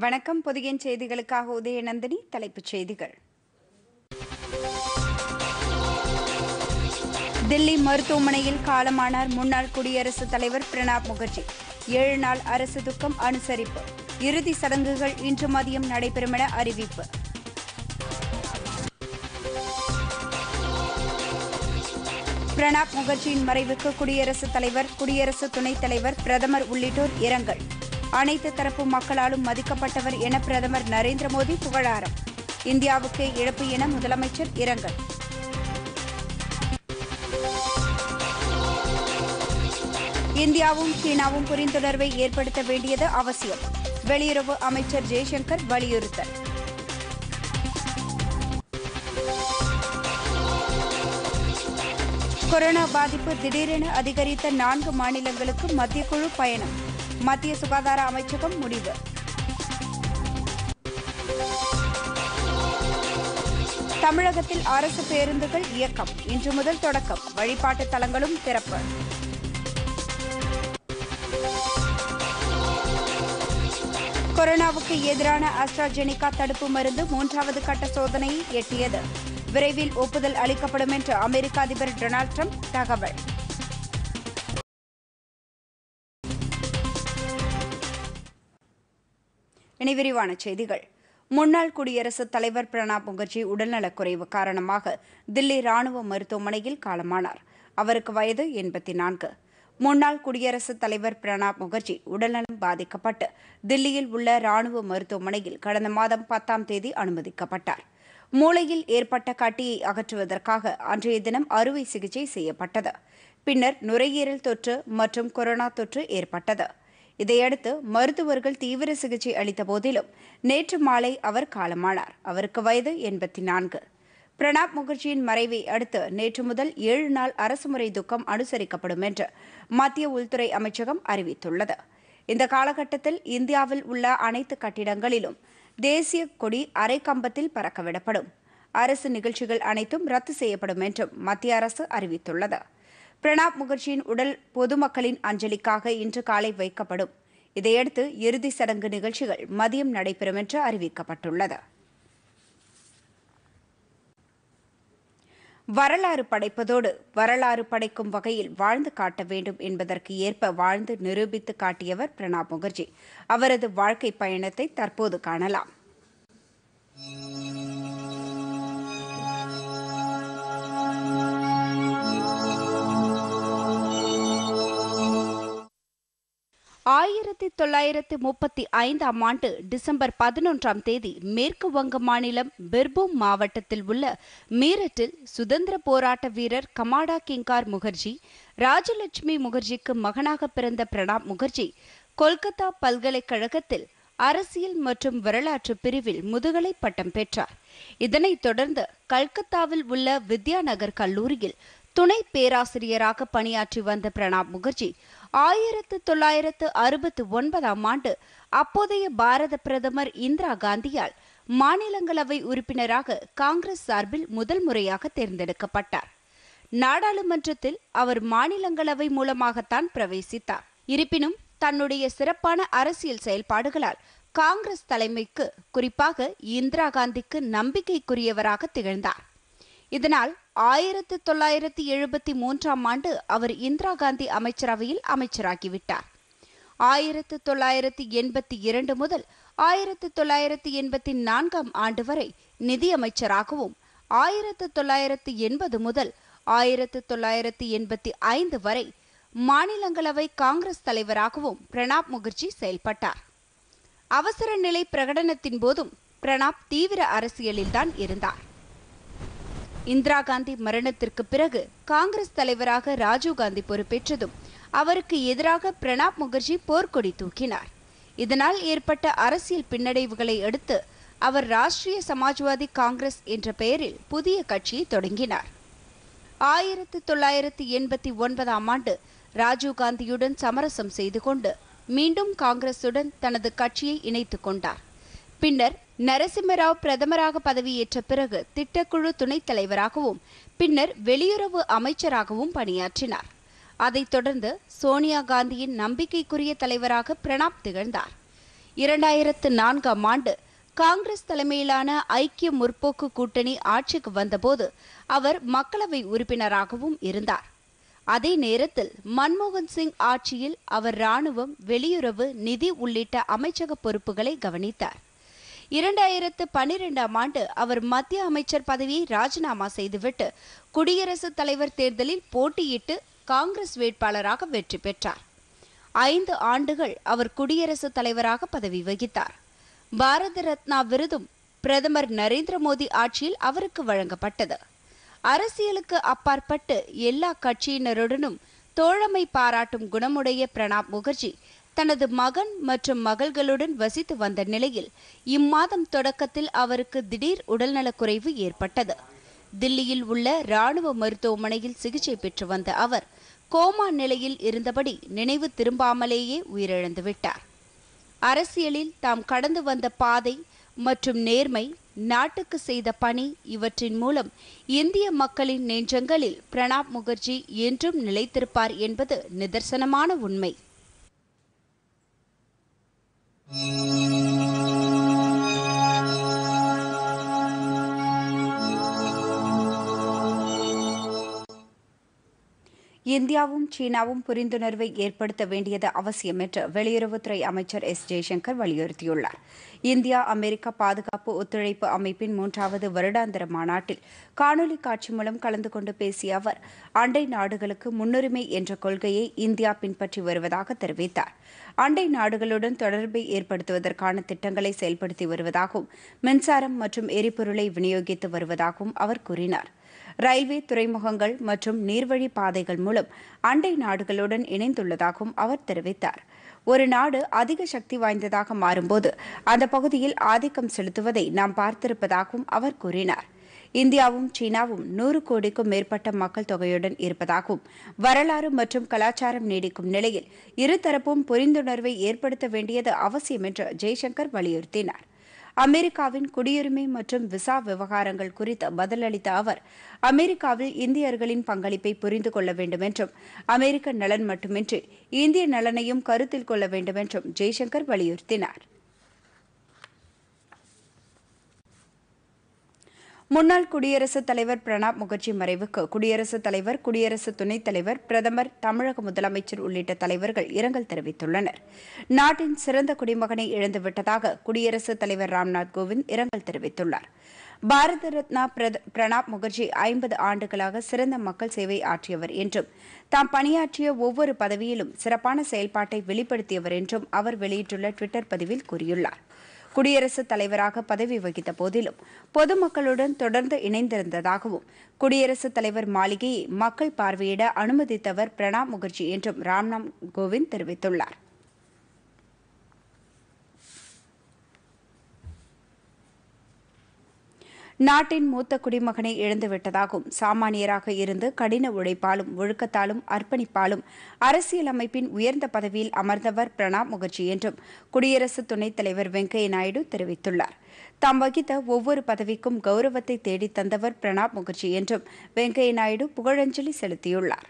வணக்கம் புதியன் செய்திகளுக்காக உதயநந்தினி தலைப்புச் செய்திகள் தில்லி மருத்துவமனையில் காலமானார் முன்னாள் குடியரசுத் தலைவர் பிரணாப் முகர்ஜி ஏழு நாள் அரசு துக்கம் அனுசரிப்பு இறுதி சடங்குகள் இன்று மதியம் நடைபெறும் என அறிவிப்பு பிரணாப் முகர்ஜியின் மறைவுக்கு குடியரசுத் தலைவர் குடியரசு துணைத் தலைவர் பிரதமர் உள்ளிட்டோர் இரங்கல் அனைத்து தரப்பு மக்களாலும் மதிக்கப்பட்டவர் என பிரதமர் நரேந்திர மோடி புகழாரம் இந்தியாவுக்கு இழப்பு என முதலமைச்சர் இரங்கல் இந்தியாவும் சீனாவும் புரிந்துணர்வை ஏற்படுத்த வேண்டியது அவசியம் வெளியுறவு அமைச்சர் ஜெய்சங்கர் வலியுறுத்தல் கொரோனா பாதிப்பு திடீரென அதிகரித்த நான்கு மாநிலங்களுக்கு மத்திய குழு பயணம் மத்திய சுகாதார அமைச்சகம் முடிவு தமிழகத்தில் அரசு பேருந்துகள் இயக்கம் இன்று முதல் தொடக்கம் வழிபாட்டு தலங்களும் திறப்பு கொரோனாவுக்கு எதிரான அஸ்ட்ராஜெனிகா தடுப்பு மருந்து மூன்றாவது கட்ட சோதனையை எட்டியது விரைவில் ஒப்புதல் அளிக்கப்படும் என்று அமெரிக்க அதிபர் டொனால்டு ட்ரம்ப் தகவல் இனி விரிவான செய்திகள் முன்னாள் குடியரசுத் தலைவர் பிரணாப் முகர்ஜி உடல்நலக்குறைவு காரணமாக தில்லி ராணுவ மருத்துவமனையில் காலமானார் அவருக்கு வயது எண்பத்தி நான்கு முன்னாள் குடியரசுத் தலைவர் பிரணாப் முகர்ஜி உடல்நலம் பாதிக்கப்பட்டு தில்லியில் உள்ள ராணுவ மருத்துவமனையில் கடந்த மாதம் பத்தாம் தேதி அனுமதிக்கப்பட்டார் மூளையில் ஏற்பட்ட கட்டியை அகற்றுவதற்காக அன்றைய தினம் அறுவை சிகிச்சை செய்யப்பட்டது பின்னர் நுரையீரல் தொற்று மற்றும் கொரோனா தொற்று ஏற்பட்டது இதையடுத்து மருத்துவர்கள் தீவிர சிகிச்சை அளித்த போதிலும் நேற்று மாலை அவர் காலமானார் அவருக்கு வயது எண்பத்தி நான்கு பிரணாப் முகர்ஜியின் மறைவை அடுத்து நேற்று முதல் ஏழு நாள் அரசுமுறை துக்கம் அனுசரிக்கப்படும் என்று மத்திய உள்துறை அமைச்சகம் அறிவித்துள்ளது இந்த காலகட்டத்தில் இந்தியாவில் உள்ள அனைத்து கட்டிடங்களிலும் தேசிய கொடி அரை கம்பத்தில் பறக்கவிடப்படும் அரசு நிகழ்ச்சிகள் அனைத்தும் ரத்து செய்யப்படும் என்றும் மத்திய அரசு அறிவித்துள்ளது பிரணாப் முகர்ஜியின் உடல் பொதுமக்களின் அஞ்சலிக்காக இன்று காலை வைக்கப்படும் இதையடுத்து இறுதி சடங்கு நிகழ்ச்சிகள் மதியம் நடைபெறும் என்று அறிவிக்கப்பட்டுள்ளது வரலாறு படைப்பதோடு வரலாறு படைக்கும் வகையில் வாழ்ந்து காட்ட வேண்டும் என்பதற்கு ஏற்ப வாழ்ந்து நிரூபித்து காட்டியவர் பிரணாப் முகர்ஜி அவரது வாழ்க்கை பயணத்தை தற்போது காணலாம் ஆயிரத்தி தொள்ளாயிரத்து முப்பத்தி ஐந்தாம் ஆண்டு டிசம்பர் பதினொன்றாம் தேதி மேற்கு வங்க மாநிலம் பிர்பூம் மாவட்டத்தில் உள்ள மீரட்டில் சுதந்திர போராட்ட வீரர் கமாடா கிங்கார் முகர்ஜி ராஜலட்சுமி முகர்ஜிக்கு மகனாக பிறந்த பிரணாப் முகர்ஜி கொல்கத்தா பல்கலைக்கழகத்தில் அரசியல் மற்றும் வரலாற்று பிரிவில் முதுகலை பட்டம் பெற்றார் இதனைத் தொடர்ந்து கல்கத்தாவில் உள்ள வித்யாநகர் கல்லூரியில் துணை பேராசிரியராக பணியாற்றி வந்த பிரணாப் முகர்ஜி ஆயிரத்து தொள்ளாயிரத்து அறுபத்து ஒன்பதாம் ஆண்டு அப்போதைய பாரத பிரதமர் இந்திரா காந்தியால் மாநிலங்களவை உறுப்பினராக காங்கிரஸ் சார்பில் முதல் முறையாக தேர்ந்தெடுக்கப்பட்டார் நாடாளுமன்றத்தில் அவர் மாநிலங்களவை மூலமாகத்தான் பிரவேசித்தார் இருப்பினும் தன்னுடைய சிறப்பான அரசியல் செயல்பாடுகளால் காங்கிரஸ் தலைமைக்கு குறிப்பாக இந்திரா காந்திக்கு நம்பிக்கைக்குரியவராக திகழ்ந்தார் இதனால் ஆயிரத்து தொள்ளாயிரத்து எழுபத்தி மூன்றாம் ஆண்டு அவர் இந்திரா காந்தி அமைச்சரவையில் அமைச்சராகிவிட்டார் ஆயிரத்து தொள்ளாயிரத்து எண்பத்தி இரண்டு முதல் ஆயிரத்து தொள்ளாயிரத்து எண்பத்தி நான்காம் ஆண்டு வரை நிதியமைச்சராகவும் ஆயிரத்து தொள்ளாயிரத்து எண்பது முதல் ஆயிரத்து தொள்ளாயிரத்து எண்பத்தி ஐந்து வரை மாநிலங்களவை காங்கிரஸ் தலைவராகவும் பிரணாப் முகர்ஜி செயல்பட்டார் அவசர நிலை பிரகடனத்தின் போதும் பிரணாப் தீவிர அரசியலில்தான் இருந்தார் இந்திரா காந்தி மரணத்திற்கு பிறகு காங்கிரஸ் தலைவராக ராஜீவ்காந்தி பொறுப்பேற்றதும் அவருக்கு எதிராக பிரணாப் முகர்ஜி போர்க்கொடி தூக்கினார் இதனால் ஏற்பட்ட அரசியல் பின்னடைவுகளை அடுத்து அவர் ராஷ்டிரிய சமாஜ்வாதி காங்கிரஸ் என்ற பெயரில் புதிய கட்சியை தொடங்கினார் ஆயிரத்து தொள்ளாயிரத்து எண்பத்தி ஒன்பதாம் ஆண்டு ராஜீவ்காந்தியுடன் சமரசம் செய்து கொண்டு மீண்டும் காங்கிரசுடன் தனது கட்சியை இணைத்துக் கொண்டார் பின்னர் நரசிம்மராவ் பிரதமராக பதவியேற்ற பிறகு திட்டக்குழு துணைத் தலைவராகவும் பின்னர் வெளியுறவு அமைச்சராகவும் பணியாற்றினார் அதைத் தொடர்ந்து சோனியா காந்தியின் நம்பிக்கைக்குரிய தலைவராக பிரணாப் திகழ்ந்தார் இரண்டாயிரத்து நான்காம் ஆண்டு காங்கிரஸ் தலைமையிலான ஐக்கிய முற்போக்கு கூட்டணி ஆட்சிக்கு வந்தபோது அவர் மக்களவை உறுப்பினராகவும் இருந்தார் அதே நேரத்தில் மன்மோகன் சிங் ஆட்சியில் அவர் ராணுவம் வெளியுறவு நிதி உள்ளிட்ட அமைச்சக பொறுப்புகளை கவனித்தார் இரண்டாயிரத்து பனிரெண்டாம் ஆண்டு அவர் மத்திய அமைச்சர் பதவியை ராஜினாமா செய்துவிட்டு குடியரசுத் தலைவர் தேர்தலில் போட்டியிட்டு காங்கிரஸ் வேட்பாளராக வெற்றி பெற்றார் ஐந்து ஆண்டுகள் அவர் குடியரசுத் தலைவராக பதவி வகித்தார் பாரத ரத்னா விருதும் பிரதமர் நரேந்திர மோடி ஆட்சியில் அவருக்கு வழங்கப்பட்டது அரசியலுக்கு அப்பாற்பட்டு எல்லா கட்சியினருடனும் தோழமை பாராட்டும் குணமுடைய பிரணாப் முகர்ஜி தனது மகன் மற்றும் மகள்களுடன் வசித்து வந்த நிலையில் இம்மாதம் தொடக்கத்தில் அவருக்கு திடீர் உடல்நலக்குறைவு ஏற்பட்டது தில்லியில் உள்ள ராணுவ மருத்துவமனையில் சிகிச்சை பெற்று வந்த அவர் கோமா நிலையில் இருந்தபடி நினைவு திரும்பாமலேயே உயிரிழந்து விட்டார் அரசியலில் தாம் கடந்து வந்த பாதை மற்றும் நேர்மை நாட்டுக்கு செய்த பணி இவற்றின் மூலம் இந்திய மக்களின் நெஞ்சங்களில் பிரணாப் முகர்ஜி என்றும் நிலைத்திருப்பார் என்பது நிதர்சனமான உண்மை இந்தியாவும் சீனாவும் புரிந்துணர்வை ஏற்படுத்த வேண்டியது அவசியம் என்று வெளியுறவுத்துறை அமைச்சர் எஸ் ஜெய்சங்கர் வலியுறுத்தியுள்ளார் இந்தியா அமெரிக்கா பாதுகாப்பு ஒத்துழைப்பு அமைப்பின் மூன்றாவது வருடாந்திர மாநாட்டில் காணொலி காட்சி மூலம் கலந்து கொண்டு பேசிய அவர் அண்டை நாடுகளுக்கு முன்னுரிமை என்ற கொள்கையை இந்தியா பின்பற்றி வருவதாக தெரிவித்தார் அண்டை நாடுகளுடன் தொடர்பை ஏற்படுத்துவதற்கான திட்டங்களை செயல்படுத்தி வருவதாகவும் மின்சாரம் மற்றும் எரிபொருளை விநியோகித்து வருவதாகவும் அவர் கூறினார் ரயில்வே துறைமுகங்கள் மற்றும் நீர்வழி பாதைகள் மூலம் அண்டை நாடுகளுடன் இணைந்துள்ளதாகவும் அவர் தெரிவித்தார் ஒரு நாடு அதிக சக்தி வாய்ந்ததாக மாறும்போது அந்த பகுதியில் ஆதிக்கம் செலுத்துவதை நாம் பார்த்திருப்பதாகவும் அவர் கூறினார் இந்தியாவும் சீனாவும் நூறு கோடிக்கும் மேற்பட்ட மக்கள் தொகையுடன் இருப்பதாகவும் வரலாறு மற்றும் கலாச்சாரம் நீடிக்கும் நிலையில் இருதரப்பும் புரிந்துணர்வை ஏற்படுத்த வேண்டியது அவசியம் என்று ஜெய்சங்கர் வலியுறுத்தினார் அமெரிக்காவின் குடியுரிமை மற்றும் விசா விவகாரங்கள் குறித்து பதிலளித்த அவர் அமெரிக்காவில் இந்தியர்களின் பங்களிப்பை புரிந்து கொள்ள வேண்டும் என்றும் அமெரிக்க நலன் மட்டுமின்றி இந்திய நலனையும் கருத்தில் கொள்ள வேண்டும் என்றும் ஜெய்சங்கர் வலியுறுத்தினார் முன்னாள் குடியரசுத் தலைவர் பிரணாப் முகர்ஜி மறைவுக்கு குடியரசுத் தலைவர் குடியரசு துணைத் தலைவர் பிரதமர் தமிழக முதலமைச்சர் உள்ளிட்ட தலைவர்கள் இரங்கல் தெரிவித்துள்ளனர் நாட்டின் சிறந்த குடிமகனை இழந்துவிட்டதாக குடியரசுத் தலைவர் ராம்நாத் கோவிந்த் இரங்கல் தெரிவித்துள்ளார் பாரத ரத்னா பிரணாப் முகர்ஜி ஐம்பது ஆண்டுகளாக சிறந்த மக்கள் சேவை ஆற்றியவர் என்றும் தாம் பணியாற்றிய ஒவ்வொரு பதவியிலும் சிறப்பான செயல்பாட்டை வெளிப்படுத்தியவர் என்றும் அவர் வெளியிட்டுள்ள டுவிட்டர் பதிவில் கூறியுள்ளார் குடியரசுத் தலைவராக பதவி வகித்த போதிலும் பொதுமக்களுடன் தொடர்ந்து இணைந்திருந்ததாகவும் குடியரசுத் தலைவர் மாளிகையை மக்கள் பார்வையிட அனுமதித்தவர் பிரணாப் முகர்ஜி என்றும் ராம்நாத் கோவிந்த் தெரிவித்துள்ளார் நாட்டின் மூத்த குடிமகனை இழந்துவிட்டதாகவும் சாமானியராக இருந்து கடின உழைப்பாலும் ஒழுக்கத்தாலும் அர்ப்பணிப்பாலும் அரசியலமைப்பின் உயர்ந்த பதவியில் அமர்ந்தவர் பிரணாப் முகர்ஜி என்றும் குடியரசு துணைத் தலைவர் வெங்கையா நாயுடு தெரிவித்துள்ளார் தாம் வகித்த ஒவ்வொரு பதவிக்கும் கௌரவத்தை தேடித் தந்தவர் பிரணாப் முகர்ஜி என்றும் வெங்கையா நாயுடு புகழஞ்சலி செலுத்தியுள்ளார்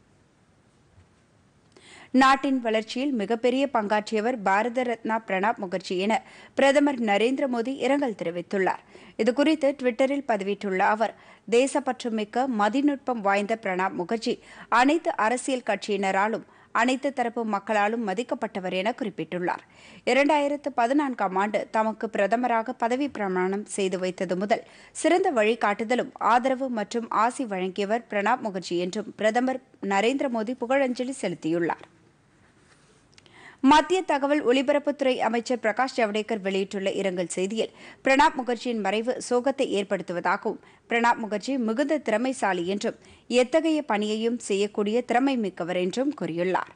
நாட்டின் வளர்ச்சியில் மிகப்பெரிய பங்காற்றியவர் பாரத ரத்னா பிரணாப் முகர்ஜி என பிரதமர் நரேந்திர மோடி இரங்கல் தெரிவித்துள்ளார் இதுகுறித்து டுவிட்டரில் பதிவிட்டுள்ள அவர் தேசப்பற்று மிக்க மதிநுட்பம் வாய்ந்த பிரணாப் முகர்ஜி அனைத்து அரசியல் கட்சியினராலும் அனைத்து தரப்பு மக்களாலும் மதிக்கப்பட்டவர் என குறிப்பிட்டுள்ளார் இரண்டாயிரத்து பதினான்காம் ஆண்டு தமக்கு பிரதமராக பதவி பிரமாணம் செய்து வைத்தது முதல் சிறந்த வழிகாட்டுதலும் ஆதரவு மற்றும் ஆசி வழங்கியவர் பிரணாப் முகர்ஜி என்றும் பிரதமர் நரேந்திர மோடி புகழஞ்சலி செலுத்தியுள்ளார் மத்திய தகவல் ஒலிபரப்புத்துறை அமைச்சர் பிரகாஷ் ஜவடேகர் வெளியிட்டுள்ள இரங்கல் செய்தியில் பிரணாப் முகர்ஜியின் மறைவு சோகத்தை ஏற்படுத்துவதாகவும் பிரணாப் முகர்ஜி மிகுந்த திறமைசாலி என்றும் எத்தகைய பணியையும் செய்யக்கூடிய திறமை மிக்கவர் என்றும் கூறியுள்ளார்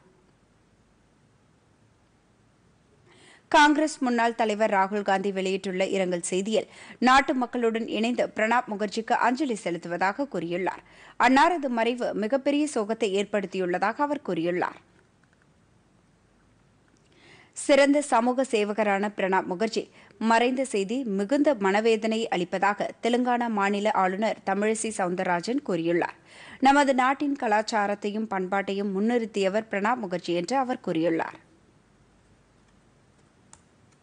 காங்கிரஸ் முன்னாள் தலைவர் ராகுல் காந்தி வெளியிட்டுள்ள இரங்கல் செய்தியில் நாட்டு மக்களுடன் இணைந்து பிரணாப் முகர்ஜிக்கு அஞ்சலி செலுத்துவதாக கூறியுள்ளார் அன்னாரது மறைவு மிகப்பெரிய சோகத்தை ஏற்படுத்தியுள்ளதாக அவர் கூறியுள்ளார் சிறந்த சமூக சேவகரான பிரணாப் முகர்ஜி மறைந்த செய்தி மிகுந்த மனவேதனை அளிப்பதாக தெலுங்கானா மாநில ஆளுநர் தமிழிசை சவுந்தரராஜன் கூறியுள்ளார் நமது நாட்டின் கலாச்சாரத்தையும் பண்பாட்டையும் முன்னிறுத்தியவர் பிரணாப் முகர்ஜி என்று அவர் கூறியுள்ளார்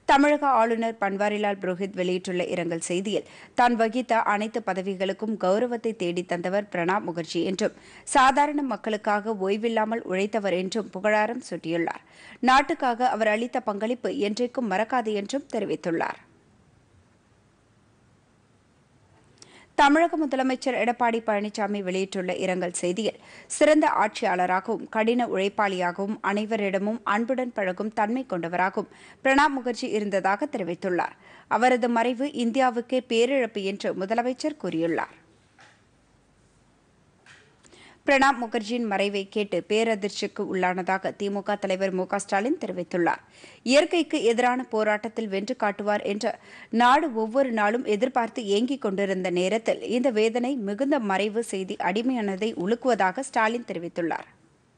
தமிழக ஆளுநர் பன்வாரிலால் புரோஹித் வெளியிட்டுள்ள இரங்கல் செய்தியில் தான் வகித்த அனைத்து பதவிகளுக்கும் கௌரவத்தை தேடித் தந்தவர் பிரணாப் முகர்ஜி என்றும் சாதாரண மக்களுக்காக ஓய்வில்லாமல் உழைத்தவர் என்றும் புகழாரம் சூட்டியுள்ளார் நாட்டுக்காக அவர் அளித்த பங்களிப்பு என்றைக்கும் மறக்காது என்றும் தெரிவித்துள்ளார் தமிழக முதலமைச்சர் எடப்பாடி பழனிசாமி வெளியிட்டுள்ள இரங்கல் செய்தியில் சிறந்த ஆட்சியாளராகவும் கடின உழைப்பாளியாகவும் அனைவரிடமும் அன்புடன் பழகும் தன்மை கொண்டவராகவும் பிரணாப் முகர்ஜி இருந்ததாக தெரிவித்துள்ளார் அவரது மறைவு இந்தியாவுக்கே பேரிழப்பு என்று முதலமைச்சர் கூறியுள்ளார் பிரணாப் முகர்ஜியின் மறைவை கேட்டு பேரதிர்ச்சிக்கு உள்ளானதாக திமுக தலைவர் மு க ஸ்டாலின் தெரிவித்துள்ளார் இயற்கைக்கு எதிரான போராட்டத்தில் வென்று காட்டுவார் என்ற நாடு ஒவ்வொரு நாளும் எதிர்பார்த்து ஏங்கிக் கொண்டிருந்த நேரத்தில் இந்த வேதனை மிகுந்த மறைவு செய்தி அடிமையானதை உலுக்குவதாக ஸ்டாலின் தெரிவித்துள்ளார்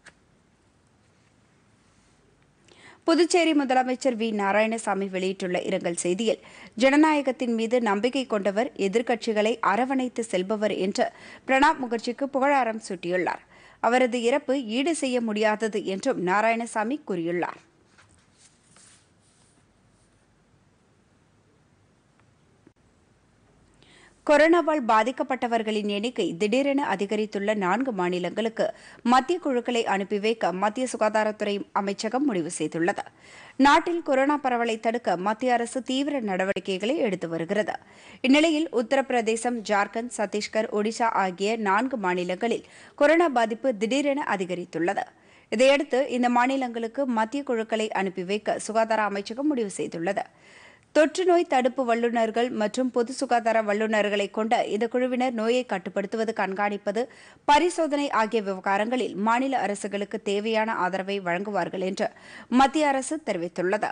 புதுச்சேரி முதலமைச்சர் வி நாராயணசாமி வெளியிட்டுள்ள இரங்கல் செய்தியில் ஜனநாயகத்தின் மீது நம்பிக்கை கொண்டவர் எதிர்க்கட்சிகளை அரவணைத்து செல்பவர் என்று பிரணாப் முகர்ஜிக்கு புகழாரம் சூட்டியுள்ளார் அவரது இறப்பு ஈடு செய்ய முடியாதது என்றும் நாராயணசாமி கூறியுள்ளார் கொரோனாவால் பாதிக்கப்பட்டவர்களின் எண்ணிக்கை திடீரென அதிகரித்துள்ள நான்கு மாநிலங்களுக்கு மத்திய குழுக்களை அனுப்பி வைக்க மத்திய சுகாதாரத்துறை அமைச்சகம் முடிவு செய்துள்ளது நாட்டில் கொரோனா பரவலை தடுக்க மத்திய அரசு தீவிர நடவடிக்கைகளை எடுத்து வருகிறது இந்நிலையில் உத்தரப்பிரதேசம் ஜார்க்கண்ட் சத்தீஸ்கர் ஒடிஷா ஆகிய நான்கு மாநிலங்களில் கொரோனா பாதிப்பு திடீரென அதிகரித்துள்ளது இதையடுத்து இந்த மாநிலங்களுக்கு மத்திய குழுக்களை அனுப்பி வைக்க சுகாதார அமைச்சகம் முடிவு செய்துள்ளது தொற்று நோய் தடுப்பு வல்லுநர்கள் மற்றும் பொது சுகாதார வல்லுநர்களை கொண்ட இந்த குழுவினர் நோயை கட்டுப்படுத்துவது கண்காணிப்பது பரிசோதனை ஆகிய விவகாரங்களில் மாநில அரசுகளுக்கு தேவையான ஆதரவை வழங்குவார்கள் என்று மத்திய அரசு தெரிவித்துள்ளது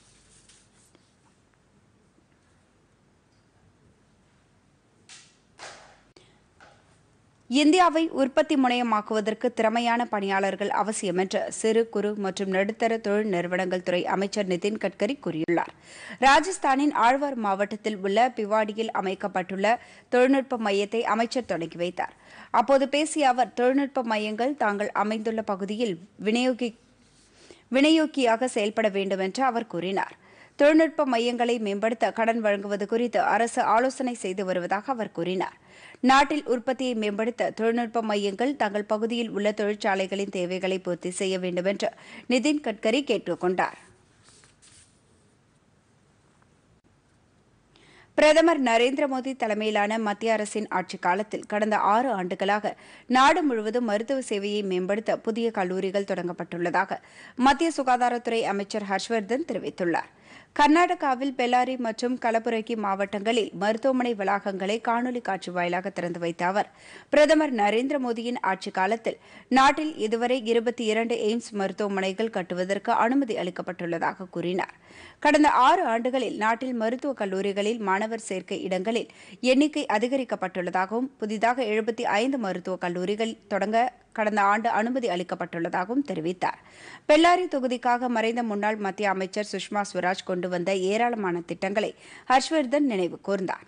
இந்தியாவை உற்பத்தி முனையமாக்குவதற்கு திறமையான பணியாளர்கள் அவசியம் என்று சிறு குறு மற்றும் நடுத்தர தொழில் நிறுவனங்கள் துறை அமைச்சர் நிதின் கட்கரி கூறியுள்ளார் ராஜஸ்தானின் ஆழ்வார் மாவட்டத்தில் உள்ள பிவாடியில் அமைக்கப்பட்டுள்ள தொழில்நுட்ப மையத்தை அமைச்சர் தொடங்கி வைத்தார் அப்போது பேசிய அவர் தொழில்நுட்ப மையங்கள் தாங்கள் அமைந்துள்ள பகுதியில் விநியோகி விநியோகியாக செயல்பட வேண்டும் என்று அவர் கூறினார் தொழில்நுட்ப மையங்களை மேம்படுத்த கடன் வழங்குவது குறித்து அரசு ஆலோசனை செய்து வருவதாக அவர் கூறினார் நாட்டில் உற்பத்தியை மேம்படுத்த தொழில்நுட்ப மையங்கள் தங்கள் பகுதியில் உள்ள தொழிற்சாலைகளின் தேவைகளை பூர்த்தி செய்ய வேண்டும் என்று நிதின் கட்கரி கேட்டுக் கொண்டார் பிரதமர் நரேந்திர மோடி தலைமையிலான மத்திய அரசின் ஆட்சிக் காலத்தில் கடந்த ஆறு ஆண்டுகளாக நாடு முழுவதும் மருத்துவ சேவையை மேம்படுத்த புதிய கல்லூரிகள் தொடங்கப்பட்டுள்ளதாக மத்திய சுகாதாரத்துறை அமைச்சர் ஹர்ஷ்வர்தன் தெரிவித்துள்ளார் கர்நாடகாவில் பெல்லாரி மற்றும் கலபுரகி மாவட்டங்களில் மருத்துவமனை வளாகங்களை காணொலி காட்சி வாயிலாக திறந்து வைத்த அவர் பிரதமர் நரேந்திர மோடியின் ஆட்சிக் காலத்தில் நாட்டில் இதுவரை இருபத்தி இரண்டு எய்ம்ஸ் மருத்துவமனைகள் கட்டுவதற்கு அனுமதி அளிக்கப்பட்டுள்ளதாக கூறினார் கடந்த ஆறு ஆண்டுகளில் நாட்டில் மருத்துவக் கல்லூரிகளில் மாணவர் சேர்க்கை இடங்களில் எண்ணிக்கை அதிகரிக்கப்பட்டுள்ளதாகவும் புதிதாக எழுபத்தி ஐந்து மருத்துவக் கல்லூரிகள் தொடங்க கடந்த ஆண்டு அனுமதி அளிக்கப்பட்டுள்ளதாகவும் தெரிவித்தார் பெல்லாரி தொகுதிக்காக மறைந்த முன்னாள் மத்திய அமைச்சர் சுஷ்மா ஸ்வராஜ் கொண்டு வந்த ஏராளமான திட்டங்களை ஹர்ஷ்வர்தன் நினைவு கூர்ந்தார்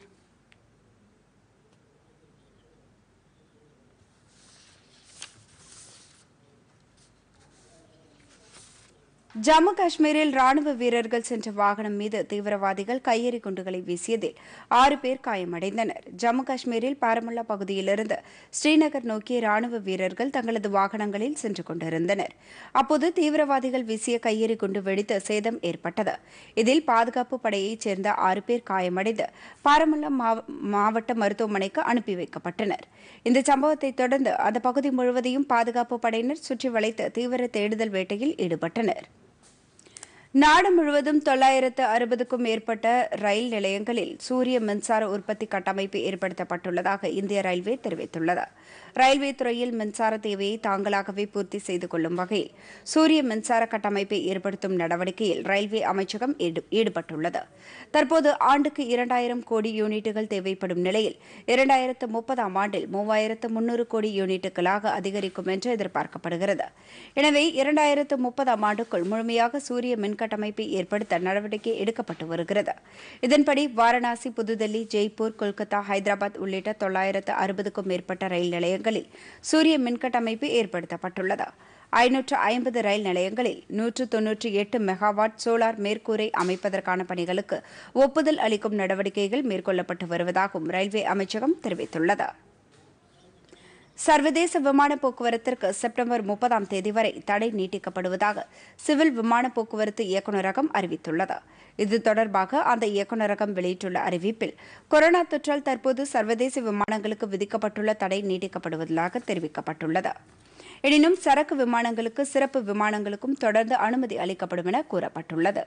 ஜம்மு காஷ்மீரில் ராணுவ வீரர்கள் சென்ற வாகனம் மீது தீவிரவாதிகள் கையெறி குண்டுகளை வீசியதில் ஆறு பேர் காயமடைந்தனர் ஜம்மு காஷ்மீரில் பாரமுல்லா பகுதியிலிருந்து ஸ்ரீநகர் நோக்கி ராணுவ வீரர்கள் தங்களது வாகனங்களில் சென்று கொண்டிருந்தனர் அப்போது தீவிரவாதிகள் வீசிய கையெறி குண்டு வெடித்து சேதம் ஏற்பட்டது இதில் பாதுகாப்பு படையைச் சேர்ந்த ஆறு பேர் காயமடைந்து பாரமுல்லா மாவட்ட மருத்துவமனைக்கு அனுப்பி வைக்கப்பட்டனர் இந்த சம்பவத்தை தொடர்ந்து அந்த பகுதி முழுவதையும் பாதுகாப்பு படையினர் சுற்றி வளைத்து தீவிர தேடுதல் வேட்டையில் ஈடுபட்டனர் நாடு முழுவதும் தொள்ளாயிரத்து அறுபதுக்கும் மேற்பட்ட ரயில் நிலையங்களில் சூரிய மின்சார உற்பத்தி கட்டமைப்பு ஏற்படுத்தப்பட்டுள்ளதாக இந்திய ரயில்வே தெரிவித்துள்ளது ரயில்வே துறையில் மின்சார தேவையை தாங்களாகவே பூர்த்தி செய்து கொள்ளும் வகையில் சூரிய மின்சார கட்டமைப்பை ஏற்படுத்தும் நடவடிக்கையில் ரயில்வே அமைச்சகம் ஈடுபட்டுள்ளது தற்போது ஆண்டுக்கு இரண்டாயிரம் கோடி யூனிட்டுகள் தேவைப்படும் நிலையில் இரண்டாயிரத்து முப்பதாம் ஆண்டில் மூவாயிரத்து முன்னூறு கோடி யூனிட்டுகளாக அதிகரிக்கும் என்று எதிர்பார்க்கப்படுகிறது எனவே இரண்டாயிரத்து முப்பதாம் ஆண்டுக்குள் முழுமையாக சூரிய மின் கட்டமைப்பை ஏற்படுத்த நடவடிக்கை எடுக்கப்பட்டு வருகிறது இதன்படி வாரணாசி புதுதில்லி ஜெய்ப்பூர் கொல்கத்தா ஹைதராபாத் உள்ளிட்ட தொள்ளாயிரத்து அறுபதுக்கும் மேற்பட்ட ரயில் நிலையங்களில் சூரிய மின்கட்டமைப்பு ஏற்படுத்தப்பட்டுள்ளது ஐநூற்று ஐம்பது ரயில் நிலையங்களில் நூற்று தொன்னூற்றி எட்டு மெகாவாட் சோலார் மேற்கூரை அமைப்பதற்கான பணிகளுக்கு ஒப்புதல் அளிக்கும் நடவடிக்கைகள் மேற்கொள்ளப்பட்டு வருவதாகவும் ரயில்வே அமைச்சகம் தெரிவித்துள்ளது சர்வதேச விமான போக்குவரத்திற்கு செப்டம்பர் முப்பதாம் தேதி வரை தடை நீட்டிக்கப்படுவதாக சிவில் விமான போக்குவரத்து இயக்குநரகம் அறிவித்துள்ளது இது தொடர்பாக அந்த இயக்குநரகம் வெளியிட்டுள்ள அறிவிப்பில் கொரோனா தொற்றால் தற்போது சர்வதேச விமானங்களுக்கு விதிக்கப்பட்டுள்ள தடை நீட்டிக்கப்படுவதாக தெரிவிக்கப்பட்டுள்ளது எனினும் சரக்கு விமானங்களுக்கு சிறப்பு விமானங்களுக்கும் தொடர்ந்து அனுமதி அளிக்கப்படும் என கூறப்பட்டுள்ளது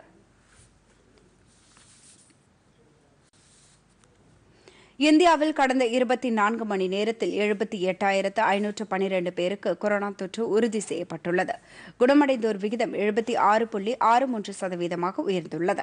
இந்தியாவில் கடந்த இருபத்தி நான்கு மணி நேரத்தில் எழுபத்தி எட்டாயிரத்து ஐநூற்று பனிரெண்டு பேருக்கு கொரோனா தொற்று உறுதி செய்யப்பட்டுள்ளது குணமடைந்தோர் விகிதம் எழுபத்தி ஆறு புள்ளி ஆறு மூன்று சதவீதமாக உயர்ந்துள்ளது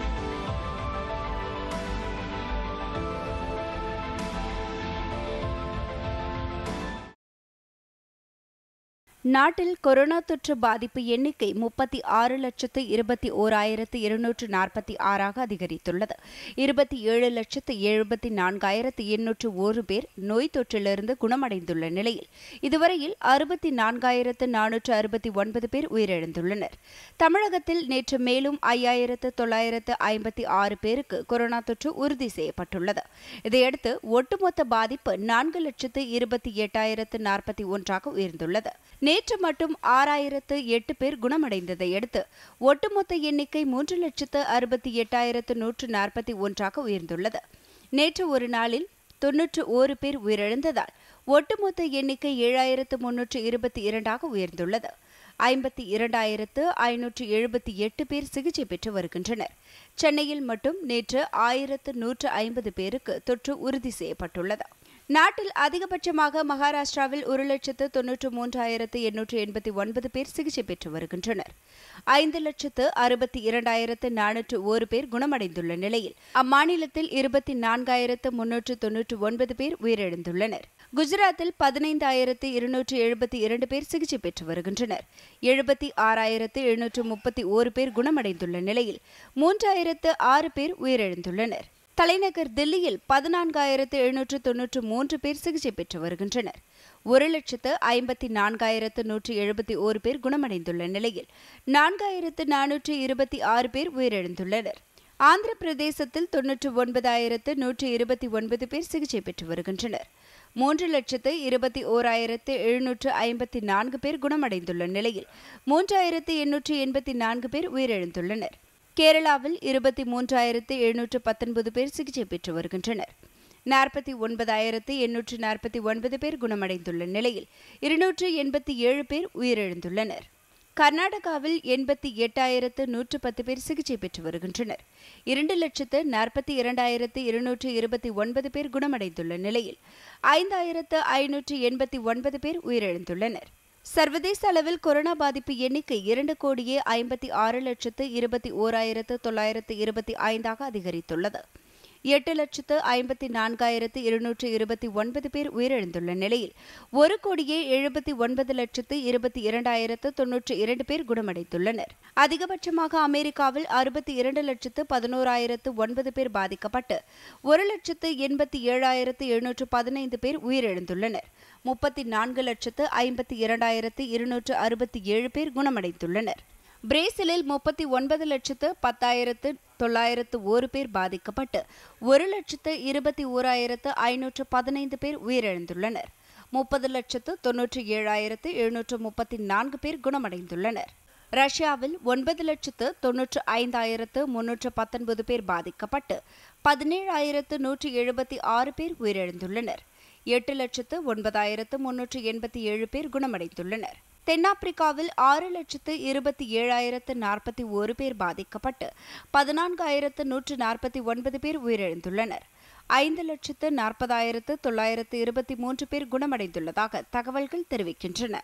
நாட்டில் கொரோனா தொற்று பாதிப்பு எண்ணிக்கை முப்பத்தி ஆறு லட்சத்து இருபத்தி ஓராயிரத்து இருநூற்று நாற்பத்தி ஆறாக அதிகரித்துள்ளது இருபத்தி ஏழு லட்சத்து எழுபத்தி நான்காயிரத்து எண்ணூற்று ஒரு பேர் நோய் தொற்றிலிருந்து குணமடைந்துள்ள நிலையில் இதுவரையில் அறுபத்தி நான்காயிரத்து நானூற்று அறுபத்தி ஒன்பது பேர் உயிரிழந்துள்ளனர் தமிழகத்தில் நேற்று மேலும் ஐயாயிரத்து தொள்ளாயிரத்து ஐம்பத்தி ஆறு பேருக்கு கொரோனா தொற்று உறுதி செய்யப்பட்டுள்ளது இதையடுத்து ஒட்டுமொத்த பாதிப்பு நான்கு லட்சத்து இருபத்தி எட்டாயிரத்து நாற்பத்தி ஒன்றாக உயர்ந்துள்ளது நேற்று மட்டும் ஆறாயிரத்து எட்டு பேர் குணமடைந்ததை அடுத்து ஒட்டுமொத்த எண்ணிக்கை மூன்று லட்சத்து அறுபத்தி எட்டாயிரத்து நூற்று நாற்பத்தி ஒன்றாக உயர்ந்துள்ளது நேற்று ஒரு நாளில் தொன்னூற்று ஓரு பேர் உயிரிழந்ததால் ஒட்டுமொத்த எண்ணிக்கை ஏழாயிரத்து முன்னூற்று இருபத்தி இரண்டாக உயர்ந்துள்ளது ஐம்பத்தி இரண்டாயிரத்து ஐநூற்று எழுபத்தி எட்டு பேர் சிகிச்சை பெற்று வருகின்றனர் சென்னையில் மட்டும் நேற்று ஆயிரத்து நூற்று ஐம்பது பேருக்கு தொற்று உறுதி செய்யப்பட்டுள்ளது நாட்டில் அதிகபட்சமாக மகாராஷ்டிராவில் ஒரு லட்சத்து தொன்னூற்று மூன்றாயிரத்து எண்ணூற்று எண்பத்தி ஒன்பது பேர் சிகிச்சை பெற்று வருகின்றனர் ஐந்து லட்சத்து அறுபத்தி இரண்டாயிரத்து நானூற்று ஒரு பேர் குணமடைந்துள்ள நிலையில் அம்மாநிலத்தில் இருபத்தி நான்காயிரத்து முன்னூற்று தொன்னூற்று ஒன்பது பேர் உயிரிழந்துள்ளனர் குஜராத்தில் பதினைந்தாயிரத்து இருநூற்று எழுபத்தி இரண்டு பேர் சிகிச்சை பெற்று வருகின்றனர் எழுபத்தி ஆறாயிரத்து எழுநூற்று முப்பத்தி ஓரு பேர் குணமடைந்துள்ள நிலையில் மூன்றாயிரத்து ஆறு பேர் உயிரிழந்துள்ளனர் தலைநகர் தில்லியில் பதினான்காயிரத்து எழுநூற்று தொன்னூற்று மூன்று பேர் சிகிச்சை பெற்று வருகின்றனர் ஒரு லட்சத்து ஐம்பத்தி நான்காயிரத்து நூற்று எழுபத்தி ஓரு பேர் குணமடைந்துள்ள நிலையில் நான்காயிரத்து நானூற்று இருபத்தி ஆறு பேர் உயிரிழந்துள்ளனர் ஆந்திர பிரதேசத்தில் தொன்னூற்று ஒன்பதாயிரத்து நூற்று இருபத்தி ஒன்பது பேர் சிகிச்சை பெற்று வருகின்றனர் மூன்று லட்சத்து இருபத்தி ஓராயிரத்து எழுநூற்று ஐம்பத்தி நான்கு பேர் குணமடைந்துள்ள நிலையில் மூன்றாயிரத்து எண்ணூற்று எண்பத்தி நான்கு பேர் உயிரிழந்துள்ளனர் கேரளாவில் இருபத்தி மூன்றாயிரத்து எழுநூற்று பத்தொன்பது பேர் சிகிச்சை பெற்று வருகின்றனர் நாற்பத்தி ஒன்பதாயிரத்து எண்ணூற்று நாற்பத்தி ஒன்பது பேர் குணமடைந்துள்ள நிலையில் இருநூற்று எண்பத்தி ஏழு பேர் உயிரிழந்துள்ளனர் கர்நாடகாவில் எண்பத்தி எட்டாயிரத்து நூற்று பத்து பேர் சிகிச்சை பெற்று வருகின்றனர் இரண்டு லட்சத்து நாற்பத்தி இரண்டாயிரத்து இருநூற்று இருபத்தி ஒன்பது பேர் குணமடைந்துள்ள நிலையில் ஐந்தாயிரத்து ஐநூற்று எண்பத்தி ஒன்பது பேர் உயிரிழந்துள்ளனர் சர்வதேச அளவில் கொரோனா பாதிப்பு எண்ணிக்கை இரண்டு கோடியே ஐம்பத்தி ஆறு லட்சத்து இருபத்தி ஓராயிரத்து தொள்ளாயிரத்து இருபத்தி ஐந்தாக அதிகரித்துள்ளது எட்டு லட்சத்து ஐம்பத்தி நான்காயிரத்து இருநூற்று இருபத்தி ஒன்பது பேர் உயிரிழந்துள்ள நிலையில் ஒரு கோடியே எழுபத்தி ஒன்பது லட்சத்து இருபத்தி இரண்டாயிரத்து தொன்னூற்று இரண்டு பேர் குணமடைந்துள்ளனர் அதிகபட்சமாக அமெரிக்காவில் அறுபத்தி இரண்டு லட்சத்து பதினோராயிரத்து ஒன்பது பேர் பாதிக்கப்பட்டு ஒரு லட்சத்து எண்பத்தி ஏழாயிரத்து எழுநூற்று பதினைந்து பேர் உயிரிழந்துள்ளனர் முப்பத்தி நான்கு லட்சத்து ஐம்பத்தி இரண்டாயிரத்து இருநூற்று அறுபத்தி ஏழு பேர் குணமடைந்துள்ளனர் பிரேசிலில் முப்பத்தி ஒன்பது லட்சத்து பத்தாயிரத்து தொள்ளாயிரத்து ஒரு பேர் பாதிக்கப்பட்டு ஒரு லட்சத்து இருபத்தி ஓராயிரத்து ஐநூற்று பதினைந்து பேர் உயிரிழந்துள்ளனர் முப்பது லட்சத்து தொன்னூற்றி ஏழாயிரத்து எழுநூற்று முப்பத்தி நான்கு பேர் குணமடைந்துள்ளனர் ரஷ்யாவில் ஒன்பது லட்சத்து தொன்னூற்று ஐந்தாயிரத்து முன்னூற்று பத்தொன்பது பேர் பாதிக்கப்பட்டு பதினேழாயிரத்து நூற்றி எழுபத்தி ஆறு பேர் உயிரிழந்துள்ளனர் எட்டு லட்சத்து ஒன்பதாயிரத்து முன்னூற்று எண்பத்தி ஏழு பேர் குணமடைந்துள்ளனர் தென்னாப்பிரிக்காவில் ஆறு லட்சத்து இருபத்தி ஏழாயிரத்து நாற்பத்தி ஒரு பேர் பாதிக்கப்பட்டு பதினான்காயிரத்து நூற்று நாற்பத்தி ஒன்பது பேர் உயிரிழந்துள்ளனர் ஐந்து லட்சத்து நாற்பதாயிரத்து தொள்ளாயிரத்து இருபத்தி மூன்று பேர் குணமடைந்துள்ளதாக தகவல்கள் தெரிவிக்கின்றன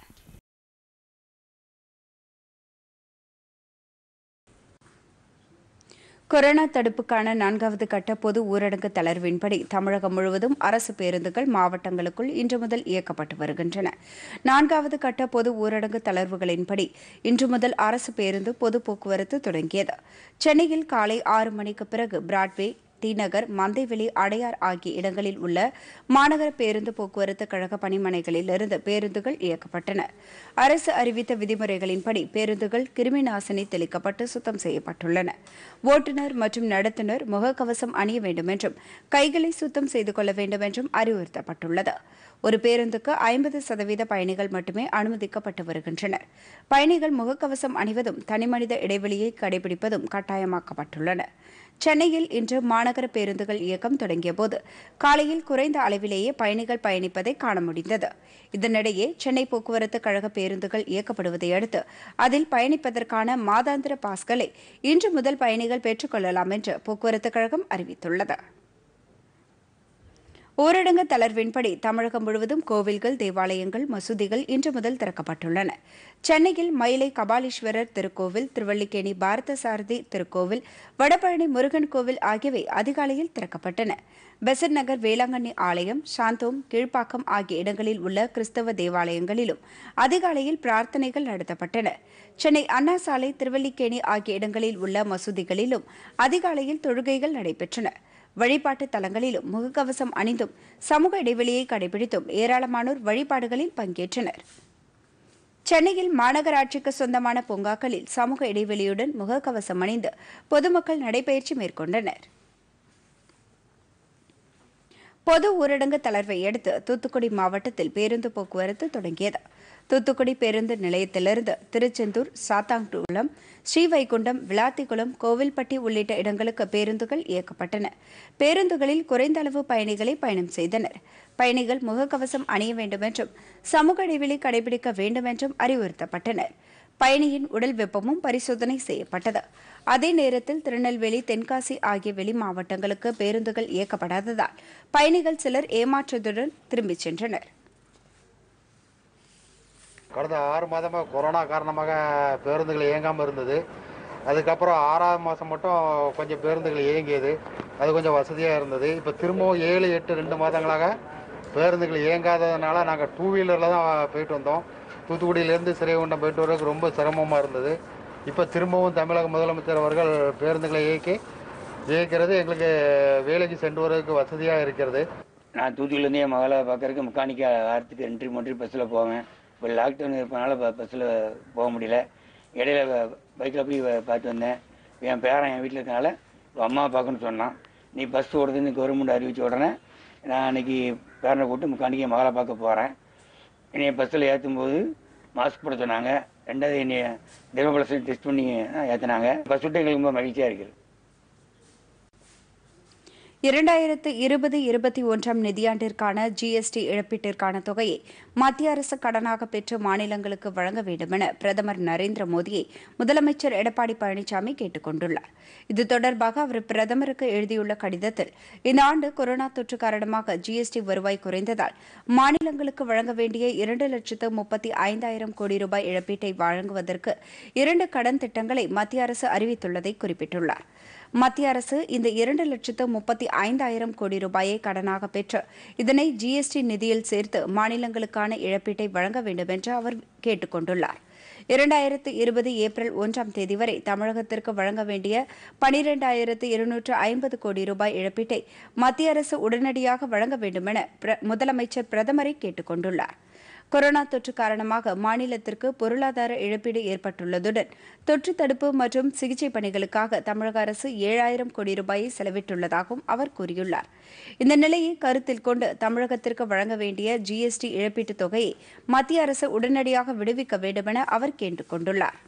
கொரோனா தடுப்புக்கான நான்காவது கட்ட பொது ஊரடங்கு தளர்வின்படி தமிழகம் முழுவதும் அரசு பேருந்துகள் மாவட்டங்களுக்குள் இன்று முதல் இயக்கப்பட்டு வருகின்றன நான்காவது கட்ட பொது ஊரடங்கு தளர்வுகளின்படி இன்று முதல் அரசு பேருந்து பொது போக்குவரத்து தொடங்கியது சென்னையில் காலை ஆறு மணிக்கு பிறகு பிராட்வே தீநகர் மந்தைவெளி அடையார் ஆகிய இடங்களில் உள்ள மாநகர பேருந்து போக்குவரத்து கழக பணிமனைகளிலிருந்து பேருந்துகள் இயக்கப்பட்டன அரசு அறிவித்த விதிமுறைகளின்படி பேருந்துகள் கிருமி நாசினி தெளிக்கப்பட்டு சுத்தம் செய்யப்பட்டுள்ளன ஓட்டுநர் மற்றும் நடத்துனர் முகக்கவசம் அணிய வேண்டும் என்றும் கைகளை சுத்தம் செய்து கொள்ள வேண்டும் என்றும் அறிவுறுத்தப்பட்டுள்ளது ஒரு பேருந்துக்கு ஐம்பது சதவீத பயணிகள் மட்டுமே அனுமதிக்கப்பட்டு வருகின்றனர் பயணிகள் முகக்கவசம் அணிவதும் தனிமனித இடைவெளியை கடைபிடிப்பதும் கட்டாயமாக்கப்பட்டுள்ளன சென்னையில் இன்று மாநகர பேருந்துகள் இயக்கம் தொடங்கியபோது காலையில் குறைந்த அளவிலேயே பயணிகள் பயணிப்பதை காண முடிந்தது இதனிடையே சென்னை போக்குவரத்து கழக பேருந்துகள் இயக்கப்படுவதை அடுத்து அதில் பயணிப்பதற்கான மாதாந்திர பாஸ்களை இன்று முதல் பயணிகள் பெற்றுக்கொள்ளலாம் என்று போக்குவரத்து கழகம் அறிவித்துள்ளது ஊரடங்கு தளர்வின்படி தமிழகம் முழுவதும் கோவில்கள் தேவாலயங்கள் மசூதிகள் இன்று முதல் திறக்கப்பட்டுள்ளன சென்னையில் மயிலை கபாலீஸ்வரர் திருக்கோவில் திருவல்லிக்கேணி பாரத சாரதி திருக்கோவில் வடபழனி முருகன் கோவில் ஆகியவை அதிகாலையில் திறக்கப்பட்டன பெசட் நகர் வேளாங்கண்ணி ஆலயம் சாந்தோம் கீழ்ப்பாக்கம் ஆகிய இடங்களில் உள்ள கிறிஸ்தவ தேவாலயங்களிலும் அதிகாலையில் பிரார்த்தனைகள் நடத்தப்பட்டன சென்னை அண்ணா சாலை திருவல்லிக்கேணி ஆகிய இடங்களில் உள்ள மசூதிகளிலும் அதிகாலையில் தொழுகைகள் நடைபெற்றன வழிபாட்டு தலங்களிலும் முகக்கவசம் அணிந்தும் சமூக இடைவெளியை கடைபிடித்தும் ஏராளமானோர் வழிபாடுகளில் பங்கேற்றனர் சென்னையில் மாநகராட்சிக்கு சொந்தமான பூங்காக்களில் சமூக இடைவெளியுடன் முகக்கவசம் அணிந்து பொதுமக்கள் நடைபயிற்சி மேற்கொண்டனர் பொது ஊரடங்கு தளர்வை அடுத்து தூத்துக்குடி மாவட்டத்தில் பேருந்து போக்குவரத்து தொடங்கியது தூத்துக்குடி பேருந்து நிலையத்திலிருந்து திருச்செந்தூர் சாத்தாங்குளம் ஸ்ரீவைகுண்டம் விளாத்திக்குளம் கோவில்பட்டி உள்ளிட்ட இடங்களுக்கு பேருந்துகள் இயக்கப்பட்டன பேருந்துகளில் குறைந்த அளவு பயணிகளை பயணம் செய்தனர் பயணிகள் முகக்கவசம் அணிய வேண்டும் என்றும் சமூக இடைவெளி கடைபிடிக்க வேண்டும் என்றும் அறிவுறுத்தப்பட்டனர் பயணியின் உடல் வெப்பமும் பரிசோதனை செய்யப்பட்டது அதே நேரத்தில் திருநெல்வேலி தென்காசி ஆகிய வெளி மாவட்டங்களுக்கு பேருந்துகள் இயக்கப்படாததால் பயணிகள் சிலர் ஏமாற்றத்துடன் திரும்பிச் சென்றனர் கடந்த ஆறு மாதமாக கொரோனா காரணமாக பேருந்துகள் இயங்காமல் இருந்தது அதுக்கப்புறம் ஆறாவது மாதம் மட்டும் கொஞ்சம் பேருந்துகள் இயங்கியது அது கொஞ்சம் வசதியாக இருந்தது இப்போ திரும்பவும் ஏழு எட்டு ரெண்டு மாதங்களாக பேருந்துகள் இயங்காததுனால நாங்கள் டூ வீலரில் தான் போயிட்டு வந்தோம் தூத்துக்குடியிலேருந்து சிறைகுண்டம் போயிட்டு வரதுக்கு ரொம்ப சிரமமாக இருந்தது இப்போ திரும்பவும் தமிழக முதலமைச்சர் அவர்கள் பேருந்துகளை இயக்கி இயக்கிறது எங்களுக்கு வேலைக்கு சென்று வருவதற்கு வசதியாக இருக்கிறது நான் தூத்துக்குடிலேருந்து என் மகளை பார்க்கறதுக்கு மெக்கானிக்கா வாரத்துக்கு என்ட்ரி மொன்ட்ரி பஸ்ஸில் போவேன் இப்போ லாக்டவுன் இருப்பனால பஸ்ஸில் போக முடியல இடையில பைக்கில் போய் வ- பார்த்து வந்தேன் என் பேரன் என் வீட்டில் இருக்கனால இப்போ அம்மா பார்க்கணும்னு சொன்னான் நீ பஸ் ஓடுதுன்னு கவர்மெண்ட் அறிவிச்ச உடனே நான் அன்னைக்கு பேரனை கூப்பிட்டு மெக்கானிக்கை என் மகளை பார்க்க போகிறேன் என்னைய பஸ்ஸில் ஏற்றும் போது மாஸ்க் போட சொன்னாங்க ரெண்டாவது என்னைய டெமோபிளஸை டெஸ்ட் பண்ணி ஏற்றினாங்க பஸ் விட்டு எங்களுக்கு ரொம்ப மகிழ்ச்சியாக இருக்குது இரண்டாயிரத்து இருபது இருபத்தி ஒன்றாம் நிதியாண்டிற்கான ஜிஎஸ்டி இழப்பீட்டிற்கான தொகையை மத்திய அரசு கடனாக பெற்று மாநிலங்களுக்கு வழங்க வேண்டுமென பிரதமர் நரேந்திர மோடியை முதலமைச்சர் எடப்பாடி பழனிசாமி கேட்டுக் கொண்டுள்ளார் இது தொடர்பாக அவர் பிரதமருக்கு எழுதியுள்ள கடிதத்தில் இந்த ஆண்டு கொரோனா தொற்று காரணமாக ஜிஎஸ்டி வருவாய் குறைந்ததால் மாநிலங்களுக்கு வழங்க வேண்டிய இரண்டு லட்சத்து முப்பத்தி ஐந்தாயிரம் கோடி ரூபாய் இழப்பீட்டை வழங்குவதற்கு இரண்டு கடன் திட்டங்களை மத்திய அரசு அறிவித்துள்ளதை குறிப்பிட்டுள்ளார் மத்திய அரசு இந்த இரண்டு லட்சத்து முப்பத்தி ஐந்தாயிரம் கோடி ரூபாயை கடனாக பெற்று இதனை ஜிஎஸ்டி நிதியில் சேர்த்து மாநிலங்களுக்கான இழப்பீட்டை வழங்க வேண்டும் என்று அவர் கேட்டுக் கொண்டுள்ளார் இரண்டாயிரத்து இருபது ஏப்ரல் ஒன்றாம் தேதி வரை தமிழகத்திற்கு வழங்க வேண்டிய பனிரெண்டாயிரத்து இருநூற்று ஐம்பது கோடி ரூபாய் இழப்பீட்டை மத்திய அரசு உடனடியாக வழங்க வேண்டுமென பிர- முதலமைச்சர் பிரதமரை கேட்டுக் கொண்டுள்ளார் கொரோனா தொற்று காரணமாக மாநிலத்திற்கு பொருளாதார இழப்பீடு ஏற்பட்டுள்ளதுடன் தொற்று தடுப்பு மற்றும் சிகிச்சை பணிகளுக்காக தமிழக அரசு ஏழாயிரம் கோடி ரூபாயை செலவிட்டுள்ளதாகவும் அவர் கூறியுள்ளார் இந்த நிலையை கருத்தில் கொண்டு தமிழகத்திற்கு வழங்க வேண்டிய ஜிஎஸ்டி இழப்பீட்டுத் தொகையை மத்திய அரசு உடனடியாக விடுவிக்க வேண்டுமென அவர் கேட்டுக் கொண்டுள்ளார்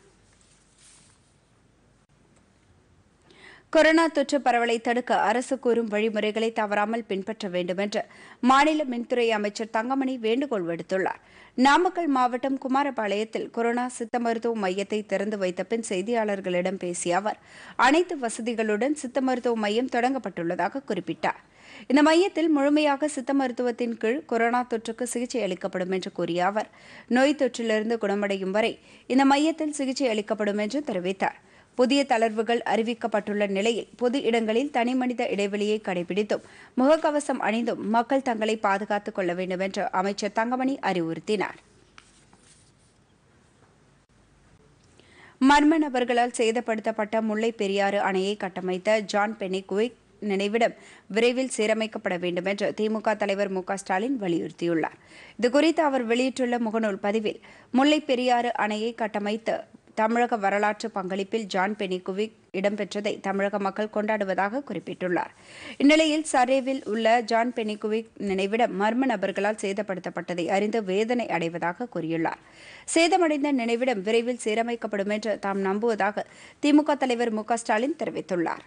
கொரோனா தொற்று பரவலை தடுக்க அரசு கூறும் வழிமுறைகளை தவறாமல் பின்பற்ற வேண்டும் என்று மாநில மின்துறை அமைச்சர் தங்கமணி வேண்டுகோள் விடுத்துள்ளார் நாமக்கல் மாவட்டம் குமாரபாளையத்தில் கொரோனா சித்த மருத்துவ மையத்தை திறந்து வைத்த பின் செய்தியாளர்களிடம் பேசிய அவர் அனைத்து வசதிகளுடன் சித்த மருத்துவ மையம் தொடங்கப்பட்டுள்ளதாக குறிப்பிட்டார் இந்த மையத்தில் முழுமையாக சித்த மருத்துவத்தின் கீழ் கொரோனா தொற்றுக்கு சிகிச்சை அளிக்கப்படும் என்று கூறிய அவர் நோய் தொற்றிலிருந்து குணமடையும் வரை இந்த மையத்தில் சிகிச்சை அளிக்கப்படும் என்று தெரிவித்தார் புதிய தளர்வுகள் அறிவிக்கப்பட்டுள்ள நிலையில் பொது இடங்களில் தனிமனித இடைவெளியை கடைபிடித்தும் முகக்கவசம் அணிந்தும் மக்கள் தங்களை பாதுகாத்துக் கொள்ள வேண்டும் என்று அமைச்சர் தங்கமணி அறிவுறுத்தினார் மர்ம நபர்களால் சேதப்படுத்தப்பட்ட முல்லை பெரியாறு அணையை கட்டமைத்த ஜான் பெனி குவிக் நினைவிடம் விரைவில் சீரமைக்கப்பட வேண்டும் என்று திமுக தலைவர் மு க ஸ்டாலின் வலியுறுத்தியுள்ளார் இதுகுறித்து அவர் வெளியிட்டுள்ள முகநூல் பதிவில் முல்லைப் பெரியாறு அணையை கட்டமைத்து தமிழக வரலாற்று பங்களிப்பில் ஜான் பெனிகுவிக் இடம்பெற்றதை தமிழக மக்கள் கொண்டாடுவதாக குறிப்பிட்டுள்ளார் இந்நிலையில் சரேவில் உள்ள ஜான் பெனிகுவிக் நினைவிடம் மர்ம நபர்களால் சேதப்படுத்தப்பட்டதை அறிந்து வேதனை அடைவதாக கூறியுள்ளார் சேதமடைந்த நினைவிடம் விரைவில் சீரமைக்கப்படும் என்று தாம் நம்புவதாக திமுக தலைவர் மு க ஸ்டாலின் தெரிவித்துள்ளார்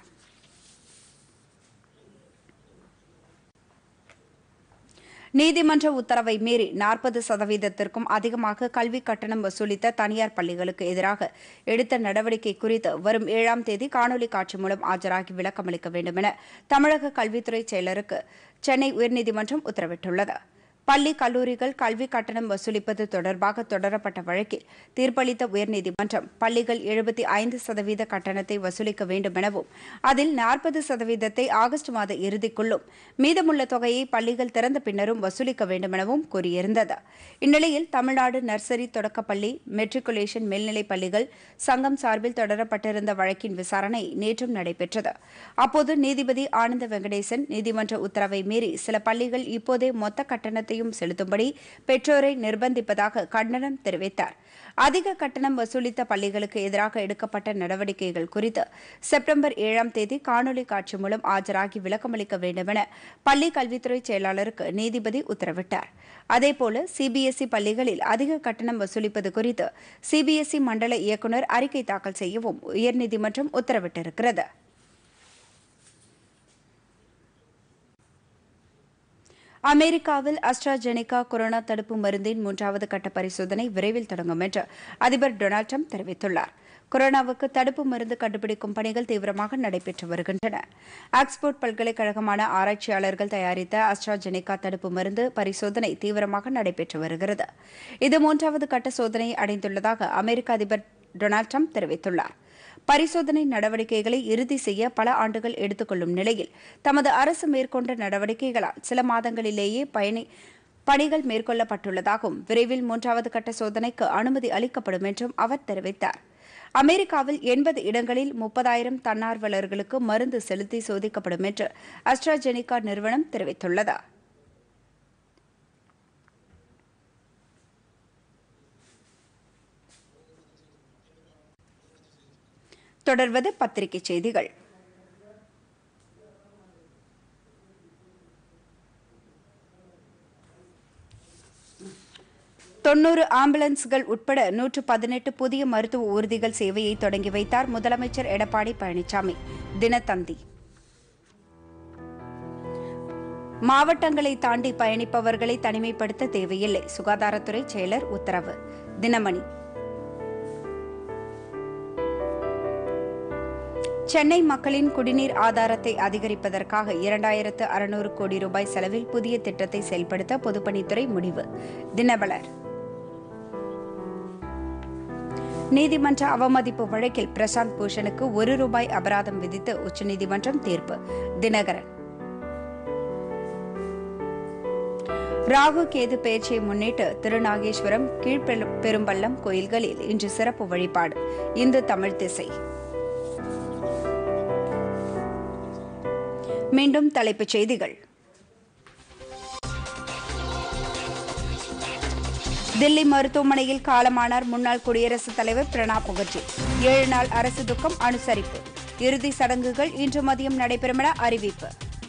நீதிமன்ற உத்தரவை மீறி நாற்பது சதவீதத்திற்கும் அதிகமாக கல்வி கட்டணம் வசூலித்த தனியார் பள்ளிகளுக்கு எதிராக எடுத்த நடவடிக்கை குறித்து வரும் ஏழாம் தேதி காணொலி காட்சி மூலம் ஆஜராகி விளக்கமளிக்க வேண்டும் என தமிழக கல்வித்துறை செயலருக்கு சென்னை உயர்நீதிமன்றம் உத்தரவிட்டுள்ளது பள்ளி கல்லூரிகள் கல்வி கட்டணம் வசூலிப்பது தொடர்பாக தொடரப்பட்ட வழக்கில் தீர்ப்பளித்த உயர்நீதிமன்றம் பள்ளிகள் எழுபத்தி ஐந்து சதவீத கட்டணத்தை வசூலிக்க வேண்டும் எனவும் அதில் நாற்பது சதவீதத்தை ஆகஸ்ட் மாத இறுதிக்குள்ளும் மீதமுள்ள தொகையை பள்ளிகள் திறந்த பின்னரும் வசூலிக்க வேண்டும் எனவும் கூறியிருந்தது இந்நிலையில் தமிழ்நாடு நர்சரி தொடக்கப்பள்ளி மெட்ரிகுலேஷன் மேல்நிலைப் பள்ளிகள் சங்கம் சார்பில் தொடரப்பட்டிருந்த வழக்கின் விசாரணை நேற்றும் நடைபெற்றது அப்போது நீதிபதி ஆனந்த வெங்கடேசன் நீதிமன்ற உத்தரவை மீறி சில பள்ளிகள் இப்போதே மொத்த கட்டணத்தையும் செலுத்தும்படி பெற்றோரை நிர்பந்திப்பதாக கண்டனம் தெரிவித்தார் அதிக கட்டணம் வசூலித்த பள்ளிகளுக்கு எதிராக எடுக்கப்பட்ட நடவடிக்கைகள் குறித்து செப்டம்பர் ஏழாம் தேதி காணொலி காட்சி மூலம் ஆஜராகி விளக்கமளிக்க வேண்டும் என பள்ளி கல்வித்துறை செயலாளருக்கு நீதிபதி உத்தரவிட்டார் அதேபோல சிபிஎஸ்இ பள்ளிகளில் அதிக கட்டணம் வசூலிப்பது குறித்து சிபிஎஸ்இ மண்டல இயக்குநர் அறிக்கை தாக்கல் செய்யவும் உயர்நீதிமன்றம் உத்தரவிட்டிருக்கிறது அமெரிக்காவில் அஸ்ட்ராஜெனிகா கொரோனா தடுப்பு மருந்தின் மூன்றாவது கட்ட பரிசோதனை விரைவில் தொடங்கும் என்று அதிபர் டொனால்டு ட்ரம்ப் தெரிவித்துள்ளார் கொரோனாவுக்கு தடுப்பு மருந்து கண்டுபிடிக்கும் பணிகள் தீவிரமாக நடைபெற்று வருகின்றன ஆக்ஸ்போர்ட் பல்கலைக்கழகமான ஆராய்ச்சியாளர்கள் தயாரித்த அஸ்ட்ராஜெனிகா தடுப்பு மருந்து பரிசோதனை தீவிரமாக நடைபெற்று வருகிறது இது மூன்றாவது கட்ட சோதனையை அடைந்துள்ளதாக அமெரிக்க அதிபர் டொனால்டு ட்ரம்ப் தெரிவித்துள்ளார் பரிசோதனை நடவடிக்கைகளை இறுதி செய்ய பல ஆண்டுகள் எடுத்துக்கொள்ளும் நிலையில் தமது அரசு மேற்கொண்ட நடவடிக்கைகளால் சில மாதங்களிலேயே பயணி பணிகள் மேற்கொள்ளப்பட்டுள்ளதாகவும் விரைவில் மூன்றாவது கட்ட சோதனைக்கு அனுமதி அளிக்கப்படும் என்றும் அவர் தெரிவித்தார் அமெரிக்காவில் எண்பது இடங்களில் முப்பதாயிரம் தன்னார்வலர்களுக்கு மருந்து செலுத்தி சோதிக்கப்படும் என்று அஸ்ட்ராஜெனிகா நிறுவனம் தெரிவித்துள்ளது தொடர்வது பத்திரிகை செய்திகள் தொன்னூறு ஆம்புலன்ஸ்கள் உட்பட நூற்று பதினெட்டு புதிய மருத்துவ ஊர்திகள் சேவையை தொடங்கி வைத்தார் முதலமைச்சர் எடப்பாடி பழனிசாமி தினத்தந்தி மாவட்டங்களை தாண்டி பயணிப்பவர்களை தனிமைப்படுத்த தேவையில்லை சுகாதாரத்துறை செயலர் உத்தரவு தினமணி சென்னை மக்களின் குடிநீர் ஆதாரத்தை அதிகரிப்பதற்காக இரண்டாயிரத்து அறுநூறு கோடி ரூபாய் செலவில் புதிய திட்டத்தை செயல்படுத்த பொதுப்பணித்துறை முடிவு தினமலர் நீதிமன்ற அவமதிப்பு வழக்கில் பிரசாந்த் பூஷனுக்கு ஒரு ரூபாய் அபராதம் விதித்து உச்சநீதிமன்றம் தீர்ப்பு தினகரன் ராகு கேது பேச்சை முன்னிட்டு திருநாகேஸ்வரம் கீழ்பெரும்பள்ளம் கோயில்களில் இன்று சிறப்பு வழிபாடு இந்து தமிழ் திசை மீண்டும் தலைப்புச் செய்திகள் தில்லி மருத்துவமனையில் காலமானார் முன்னாள் குடியரசுத் தலைவர் பிரணாப் முகர்ஜி ஏழு நாள் அரசு துக்கம் அனுசரிப்பு இறுதி சடங்குகள் இன்று மதியம் நடைபெறும் என அறிவிப்பு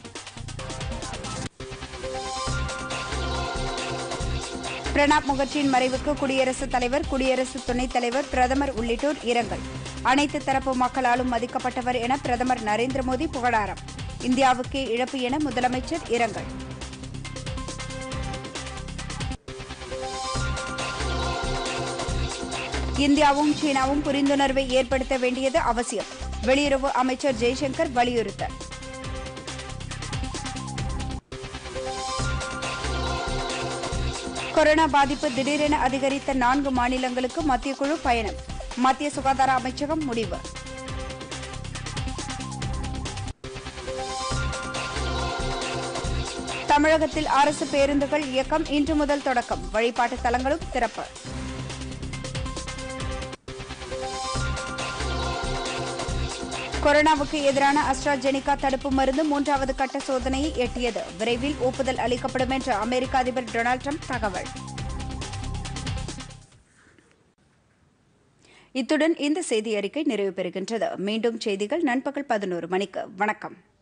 பிரணாப் முகர்ஜியின் மறைவுக்கு குடியரசுத் தலைவர் குடியரசு துணைத் தலைவர் பிரதமர் உள்ளிட்டோர் இரங்கல் அனைத்து தரப்பு மக்களாலும் மதிக்கப்பட்டவர் என பிரதமர் நரேந்திர மோடி புகழாரம் இந்தியாவுக்கே இழப்பு என முதலமைச்சர் இரங்கல் இந்தியாவும் சீனாவும் புரிந்துணர்வை ஏற்படுத்த வேண்டியது அவசியம் வெளியுறவு அமைச்சர் ஜெய்சங்கர் வலியுறுத்தல் கொரோனா பாதிப்பு திடீரென அதிகரித்த நான்கு மாநிலங்களுக்கு மத்திய குழு பயணம் மத்திய சுகாதார அமைச்சகம் முடிவு தமிழகத்தில் அரசு பேருந்துகள் இயக்கம் இன்று முதல் தொடக்கம் வழிபாட்டு தலங்களும் திறப்பு கொரோனாவுக்கு எதிரான அஸ்ட்ராஜெனிகா தடுப்பு மருந்து மூன்றாவது கட்ட சோதனையை எட்டியது விரைவில் ஒப்புதல் அளிக்கப்படும் என்று அமெரிக்க அதிபர் டொனால்டு ட்ரம்ப் தகவல் இத்துடன் இந்த செய்தி அறிக்கை நிறைவு பெறுகின்றது மீண்டும் செய்திகள் நண்பகல் பதினோரு மணிக்கு வணக்கம்